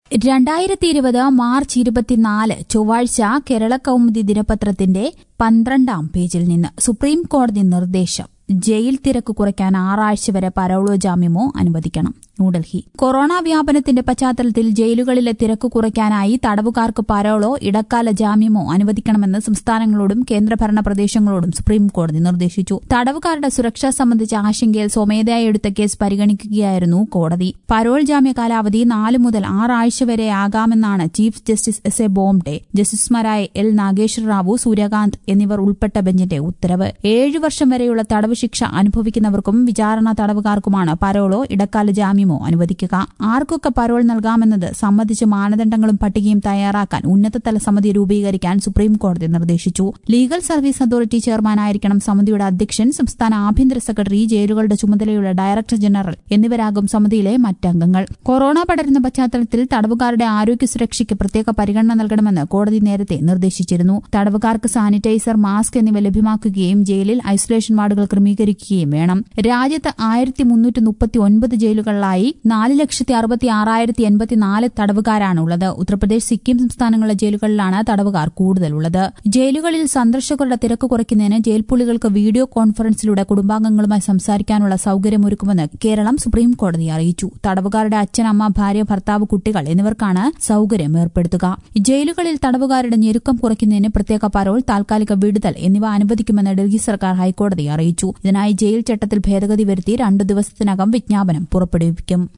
രണ്ടായിരത്തി ഇരുപത് മാർച്ച് ഇരുപത്തിനാല് ചൊവ്വാഴ്ച കേരള കൗമുദി ദിനപത്രത്തിന്റെ പന്ത്രണ്ടാം പേജിൽ നിന്ന് സുപ്രീം കോടതി നിർദ്ദേശം ജയിൽ തിരക്ക് കുറയ്ക്കാൻ ആറാഴ്ച വരെ പരോളോ ജാമ്യമോ അനുവദിക്കണം ന്യൂഡൽഹി കൊറോണ വ്യാപനത്തിന്റെ പശ്ചാത്തലത്തിൽ ജയിലുകളിലെ തിരക്ക് കുറയ്ക്കാനായി തടവുകാർക്ക് പരോളോ ഇടക്കാല ജാമ്യമോ അനുവദിക്കണമെന്ന് സംസ്ഥാനങ്ങളോടും കേന്ദ്രഭരണ പ്രദേശങ്ങളോടും സുപ്രീം കോടതി നിർദ്ദേശിച്ചു തടവുകാരുടെ സുരക്ഷ സംബന്ധിച്ച ആശങ്കയിൽ സ്വമേധയായി എടുത്ത കേസ് പരിഗണിക്കുകയായിരുന്നു കോടതി പരോൾ ജാമ്യ കാലാവധി നാല് മുതൽ ആറാഴ്ച വരെ ആകാമെന്നാണ് chief justice S A Bobde ജസ്റ്റിസുമാരായ എൽ നാഗേശ്വര റാവു സൂര്യകാന്ത് എന്നിവർ ഉൾപ്പെട്ട ബെഞ്ചിന്റെ ഉത്തരവ് ഏഴു വർഷം വരെയുള്ള തടവ് ശിക്ഷ അനുഭവിക്കുന്നവർക്കും വിചാരണ തടവുകാർക്കുമാണ് പരോളോ ഇടക്കാല ജാമ്യമോ അനുവദിക്കുക ആർക്കൊക്കെ പരോൾ നൽകാമെന്നത് സംബന്ധിച്ച് മാനദണ്ഡങ്ങളും പട്ടികയും തയ്യാറാക്കാൻ ഉന്നതതല സമിതി രൂപീകരിക്കാൻ സുപ്രീം കോടതി നിർദ്ദേശിച്ചു ലീഗൽ സർവീസ് അതോറിറ്റി ചെയർമാനായിരിക്കണം സമിതിയുടെ അധ്യക്ഷൻ സംസ്ഥാന ആഭ്യന്തര സെക്രട്ടറി ജയിലുകളുടെ ചുമതലയുള്ള ഡയറക്ടർ ജനറൽ എന്നിവരാകും സമിതിയിലെ മറ്റംഗങ്ങൾ കൊറോണ പടരുന്ന പശ്ചാത്തലത്തിൽ തടവുകാരുടെ ആരോഗ്യ സുരക്ഷയ്ക്ക് പ്രത്യേക പരിഗണന നൽകണമെന്ന് കോടതി നേരത്തെ നിർദ്ദേശിച്ചിരുന്നു തടവുകാർക്ക് സാനിറ്റൈസർ മാസ്ക് എന്നിവ ലഭ്യമാക്കുകയും ജയിലിൽ ഐസൊലേഷൻ വാർഡുകൾ ക്രമീകരിക്കുകയും വേണം രാജ്യത്ത് ആയിരത്തി മുന്നൂറ്റി മുപ്പത്തി ഒൻപത് ജയിലുകളിലായി നാല് ലക്ഷത്തി അറുപത്തി ആറായിരത്തി എൺപത്തിനാല് തടവുകാരാണുള്ളത് ഉത്തർപ്രദേശ് സിക്കിം സംസ്ഥാനങ്ങളിലെ ജയിലുകളിലാണ് തടവുകാർ കൂടുതലുള്ളത് ജയിലുകളിൽ സന്ദർശകരുടെ തിരക്ക് കുറയ്ക്കുന്നതിന് ജയിൽ പുള്ളികൾക്ക് വീഡിയോ കോൺഫറൻസിലൂടെ കുടുംബാംഗങ്ങളുമായി സംസാരിക്കാനുള്ള സൌകര്യമൊരുക്കുമെന്ന് കേരളം സുപ്രീം കോടതി അറിയിച്ചു തടവുകാരുടെ അച്ഛൻ അമ്മ ഭാര്യ ഭർത്താവ് കുട്ടികൾ എന്നിവർക്കാണ് സൌകര്യം ഏർപ്പെടുത്തുക ജയിലുകളിൽ തടവുകാരുടെ ഞെരുക്കം കുറയ്ക്കുന്നതിന് പ്രത്യേക പരോൾ താൽക്കാലിക വിടുതൽ എന്നിവ അനുവദിക്കുമെന്ന് ഡൽഹി സർക്കാർ ഹൈക്കോടതി അറിയിച്ചു ഇതിനായി ജയിൽ ചട്ടത്തിൽ ഭേദഗതി വരുത്തി രണ്ടു ദിവസത്തിനകം വിജ്ഞാപനം പുറപ്പെടുവിക്കും